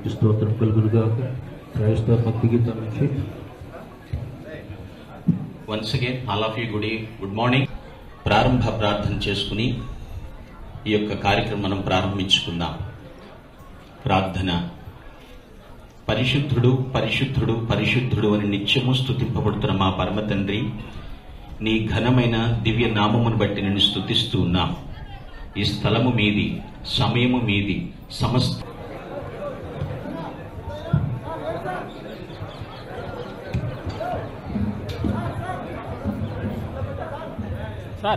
నామానికి స్తోత్రం కలుగునుగా క్రైస్తవ భక్తి గీతం నుంచి once again all of you good good morning ప్రారంభ ప్రార్థన చేసుకుని ఈ యొక్క కార్యక్రమం మనం ప్రారంభించుకుందాం ప్రార్థన పరిశుద్ధుడు పరిశుద్ధుడు పరిశుద్ధుడు అని నిత్యము స్తుతింపబడుతున్న మా పరమ తండ్రి నీ ఘనమైన దివ్య నామమును బట్టి నేను స్తుతిస్తూ ఉన్నాం ఈ స్థలము మీది సమయము మీది సమస్త సార్